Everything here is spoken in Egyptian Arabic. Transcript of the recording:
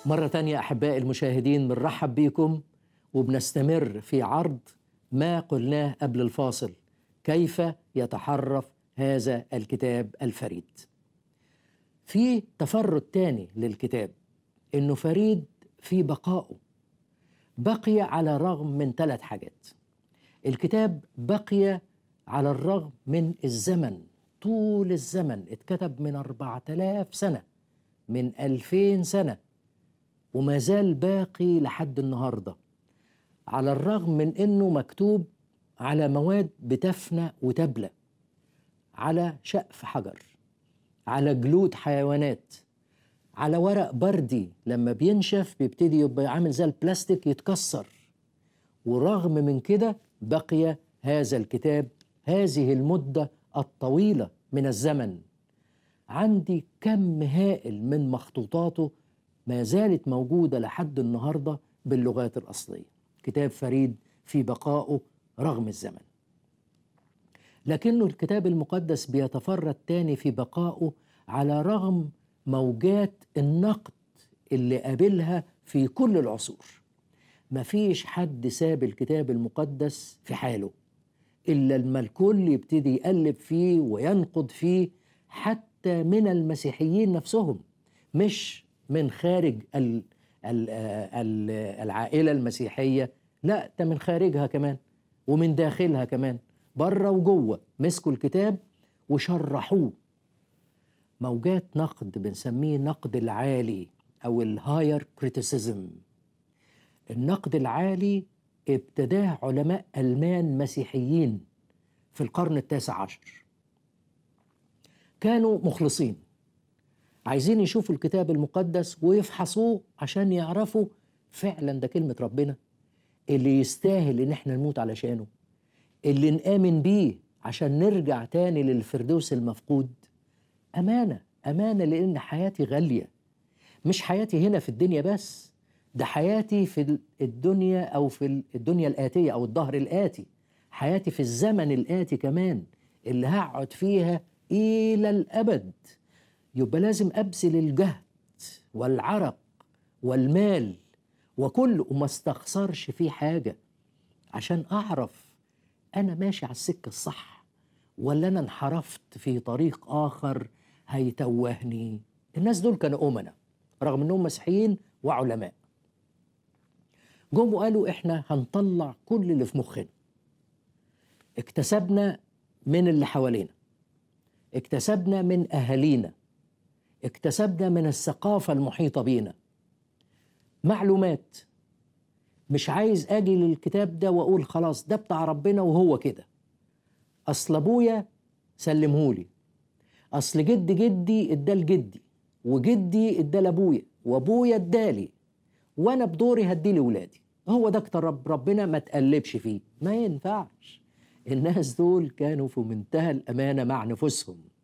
مرة تانية أحبائي المشاهدين بنرحب بيكم وبنستمر في عرض ما قلناه قبل الفاصل كيف يتحرف هذا الكتاب الفريد في تفرد تاني للكتاب انه فريد في بقائه بقي على الرغم من ثلاث حاجات الكتاب بقي على الرغم من الزمن طول الزمن اتكتب من أربعة آلاف سنة من ألفين سنة وما زال باقي لحد النهاردة على الرغم من أنه مكتوب على مواد بتفنى وتبلى على شقف حجر على جلود حيوانات على ورق بردي لما بينشف بيبتدي يبقى عامل زي البلاستيك يتكسر ورغم من كده بقي هذا الكتاب هذه المدة الطويلة من الزمن عندي كم هائل من مخطوطاته ما زالت موجودة لحد النهاردة باللغات الأصلية كتاب فريد في بقائه رغم الزمن لكنه الكتاب المقدس بيتفرد تاني في بقائه على رغم موجات النقد اللي قابلها في كل العصور مفيش حد ساب الكتاب المقدس في حاله إلا لما الكل يبتدي يقلب فيه وينقد فيه حتى من المسيحيين نفسهم مش من خارج ال ال ال العائلة المسيحية لا ده من خارجها كمان ومن داخلها كمان بره وجوه مسكوا الكتاب وشرحوه موجات نقد بنسميه نقد العالي او الهاير كريتيسيزم النقد العالي ابتداه علماء المان مسيحيين في القرن التاسع عشر كانوا مخلصين عايزين يشوفوا الكتاب المقدس ويفحصوه عشان يعرفوا فعلا ده كلمة ربنا اللي يستاهل ان احنا نموت علشانه اللي نآمن بيه عشان نرجع تاني للفردوس المفقود أمانة أمانة لأن حياتي غالية مش حياتي هنا في الدنيا بس ده حياتي في الدنيا أو في الدنيا الآتية أو الظهر الآتي حياتي في الزمن الآتي كمان اللي هقعد فيها إلى الأبد يبقى لازم أبذل الجهد والعرق والمال وكل وما استخسرش فيه حاجة عشان أعرف أنا ماشي على السكة الصح ولا أنا انحرفت في طريق آخر هيتوهني الناس دول كانوا أمنا رغم أنهم مسيحيين وعلماء جم وقالوا إحنا هنطلع كل اللي في مخنا اكتسبنا من اللي حوالينا اكتسبنا من أهالينا اكتسبنا من الثقافة المحيطة بينا معلومات مش عايز اجي للكتاب ده واقول خلاص ده بتاع ربنا وهو كده اصل ابويا سلمهولي اصل جد جدي اداه لجدي وجدي اداه لابويا وابويا ادالي وانا بدوري هديه لاولادي هو ده رب ربنا ما تقلبش فيه ما ينفعش الناس دول كانوا في منتهى الامانه مع نفوسهم